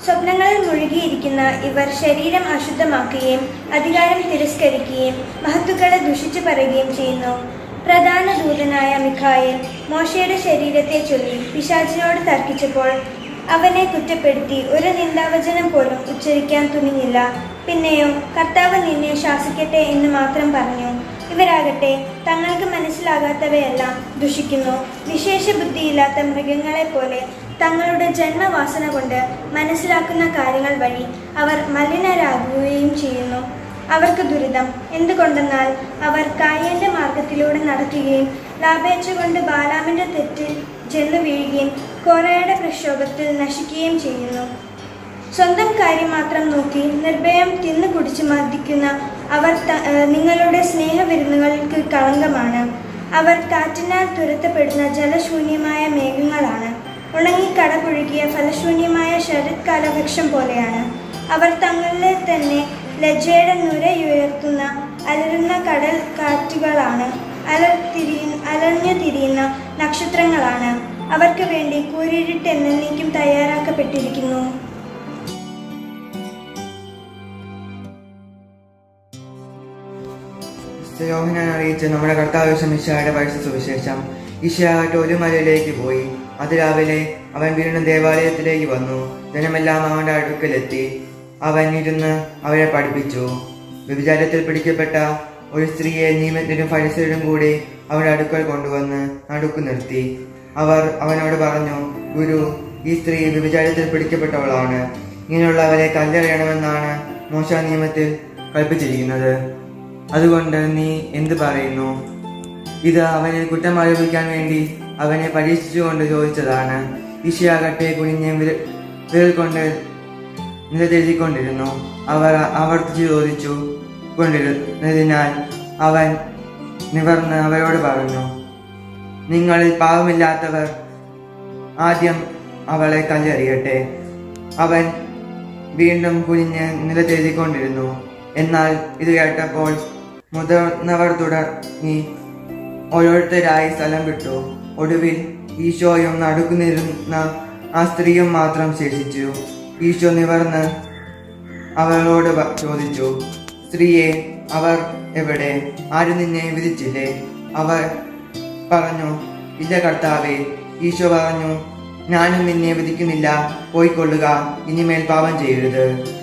സ്വപ്നങ്ങളിൽ മുഴുകിയിരിക്കുന്ന ഇവർ ശരീരം അശുദ്ധമാക്കുകയും അധികാരം തിരസ്കരിക്കുകയും മഹത്തുക്കളെ ദുഷിച്ചു പറയുകയും ചെയ്യുന്നു പ്രധാന ദൂതനായ മിഖായേൽ മോശയുടെ ശരീരത്തെ ചൊല്ലി പിശാചിനോട് തർക്കിച്ചപ്പോൾ അവനെ കുറ്റപ്പെടുത്തി ഒരു നിന്ദാവചനം പോലും ഉച്ചരിക്കാൻ തുനിഞ്ഞില്ല പിന്നെയോ കർത്താവ് നിന്നെ ശാസിക്കട്ടെ എന്ന് മാത്രം പറഞ്ഞു ഇവരാകട്ടെ തങ്ങൾക്ക് മനസ്സിലാകാത്തവയെല്ലാം ദുഷിക്കുന്നു വിശേഷ ബുദ്ധിയില്ലാത്ത മൃഗങ്ങളെ പോലെ തങ്ങളുടെ ജന്മവാസന കൊണ്ട് മനസ്സിലാക്കുന്ന കാര്യങ്ങൾ വഴി അവർ മലിനരാകുകയും ചെയ്യുന്നു അവർക്ക് ദുരിതം എന്തുകൊണ്ടെന്നാൽ അവർ കായന്റെ മാർഗത്തിലൂടെ നടക്കുകയും ലാഭേച്ഛ കൊണ്ട് ബാലാമിന്റെ തെറ്റിൽ ചെന്നു വീഴുകയും കോറയുടെ പ്രക്ഷോഭത്തിൽ നശിക്കുകയും ചെയ്യുന്നു സ്വന്തം കാര്യം മാത്രം നോക്കി നിർഭയം തിന്നു കുടിച്ച് മർദ്ദിക്കുന്ന അവർ ത- ഏഹ് നിങ്ങളുടെ സ്നേഹവിരുന്നുകൾക്ക് കളങ്കമാണ് അവർ കാറ്റിനാൽ തുരത്തപ്പെടുന്ന ജലശൂന്യമായ മേഘങ്ങളാണ് ഉണങ്ങി കടപുഴുകിയ ഫലശൂന്യമായ ശരത്കാല വൃക്ഷം പോലെയാണ് അവർ തങ്ങളിലെ തന്നെ ലജ്ജയുടെ നുരയുയർത്തുന്ന അലറുന്ന കടൽ കാറ്റുകളാണ് അലർത്തിരി അലഞ്ഞു തിരിയുന്ന നക്ഷത്രങ്ങളാണ് അവർക്ക് വേണ്ടി കൂരിരുട്ട് എന്നേക്കും തയ്യാറാക്കപ്പെട്ടിരിക്കുന്നു യോഹനാൻ അറിയിച്ച നമ്മുടെ കർത്താവ് ശമിഷായുടെ വയസ്സ് സുവിശേഷം ഈശയാകട്ടെ ഒരു മലയിലേക്ക് പോയി അതിരാവിലെ അവൻ വീണ്ടും ദേവാലയത്തിലേക്ക് വന്നു ജനമെല്ലാം അവന്റെ അടുക്കലെത്തി അവൻ ഇരുന്ന് അവരെ പഠിപ്പിച്ചു വ്യഭിചാരത്തിൽ പിടിക്കപ്പെട്ട ഒരു സ്ത്രീയെ നിയമത്തിനും ഫരിസരും കൂടി അവരുടെ അടുക്കൽ കൊണ്ടുവന്ന് നടുക്കു നിർത്തി അവർ അവനോട് പറഞ്ഞു ഗുരു ഈ സ്ത്രീ വ്യഭിചാരത്തിൽ പിടിക്കപ്പെട്ടവളാണ് ഇങ്ങനെയുള്ളവരെ കല്ലെറിയണമെന്നാണ് മോശ നിയമത്തിൽ കൽപ്പിച്ചിരിക്കുന്നത് അതുകൊണ്ട് നീ എന്ത് പറയുന്നു ഇത് അവനെ കുറ്റം ആരോപിക്കാൻ വേണ്ടി അവനെ പരീക്ഷിച്ചുകൊണ്ട് ചോദിച്ചതാണ് ഈശയാകട്ടെ കുനിഞ്ഞ് വിര- വിരൽ കൊണ്ട് നിലതെഴുതിക്കൊണ്ടിരുന്നു അവർ ആവർത്തിച്ച് ചോദിച്ചു കൊണ്ടിരുന്നതിനാൽ അവൻ നിവർന്ന് അവരോട് പറഞ്ഞു നിങ്ങളിൽ പാവമില്ലാത്തവർ ആദ്യം അവളെ കല്ലെറിയട്ടെ അവൻ വീണ്ടും കുനിഞ്ഞ് നിലത്തെഴുതിക്കൊണ്ടിരുന്നു എന്നാൽ ഇത് കേട്ടപ്പോൾ മുതിർന്നവർ തുടങ്ങി ഓരോരുത്തരായി സ്ഥലം വിട്ടു ഒടുവിൽ ഈശോയും നടുക്കുനിരുന്ന ആ സ്ത്രീയും മാത്രം ശേഷിച്ചു ഈശോ നിവർന്ന് അവളോട് പ- ചോദിച്ചു സ്ത്രീയെ അവർ എവിടെ ആരും നിന്നെ വിധിച്ചില്ലേ അവർ പറഞ്ഞു ഇല്ല കർത്താവേ ഈശോ പറഞ്ഞു ഞാനും നിന്നെ വിധിക്കുന്നില്ല പോയിക്കൊള്ളുക ഇനിമേൽ പാപം ചെയ്യരുത്